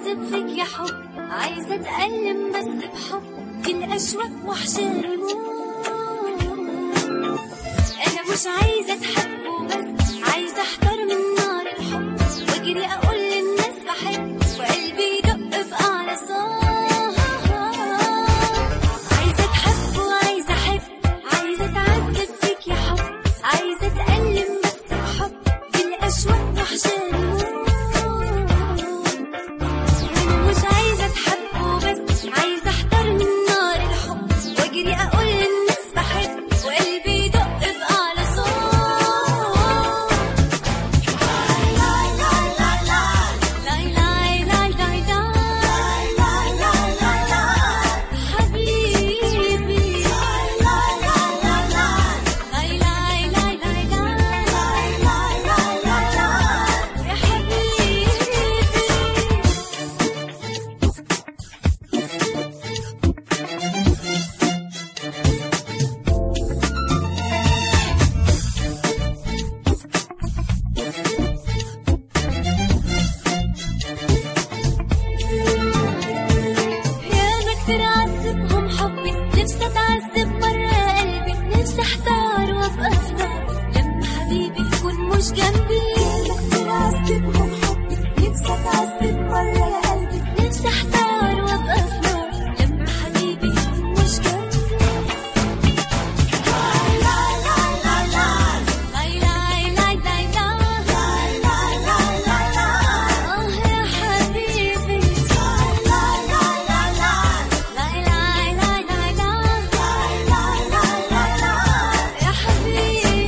اتعذب فيك يا حب عايزة اتألم بس بحب كل أشواق وحشاني موت أنا مش عايزة أتحب وبس عايزة أحضر من نار الحب وأجري أقول للناس بحب وقلبي يدق بأعلى صوت عايزة أتحب وعايزة أحب عايزة أتعذب فيك يا حب عايزة أتألم بس بحب كل أشواق وحشاني موت أنا مش عايزة أتحب وبس عايزة أحضر من نار الحب وأجري أقول للناس بحب وقلبي يدق بأعلى صوت لاي لاي لاي لاي لاي لاي لاي حبيبي لاي لاي لاي لاي لاي لاي لاي يا حبيبي ياما كتير عذبهم حبي نفسي اتعذب مرة قلبي نفسي احتار وابقى في نار لما حبيبي يكون مش جنبي ياما كتير عذبهم حبي نفسي اتعذب مرة قلبي نفسي احتار وابقى في نار لما حبيبي يكون مش جنبي لاي لاي لاي لاي لاي لاي لاي لاي لاي لاي آه يا حبيبي لاي لاي لاي لاي لاي لاي لاي لاي لاي يا حبيبي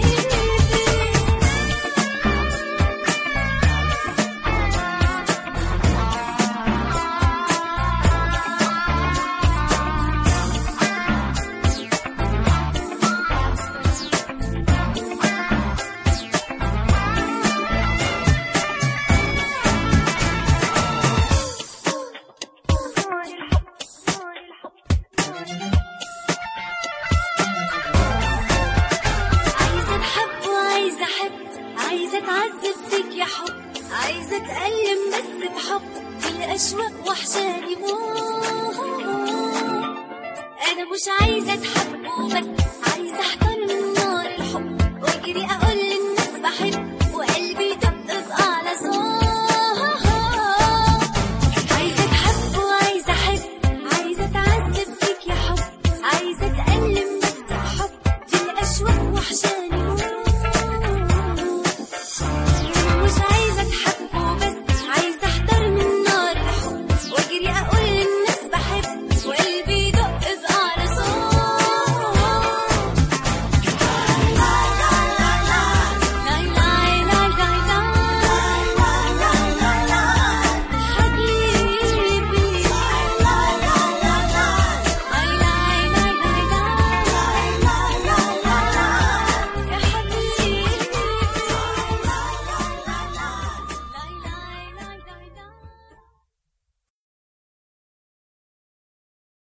عايزة أتحب وعايزة أحب عايزة أتعذب فيك يا حب عايزة أتألم بس بحب كل أشواق وحشاني موت أنا مش عايزة أتحب وبس عايزة أحضر من نار الحب وأجري أقول للناس بحب وقلبي يدق بأعلى صوت عايزة أتحب وعايزة أحب عايزة أتعذب فيك يا حب عايزة أتألم بس بحب كل أشواق وحشاني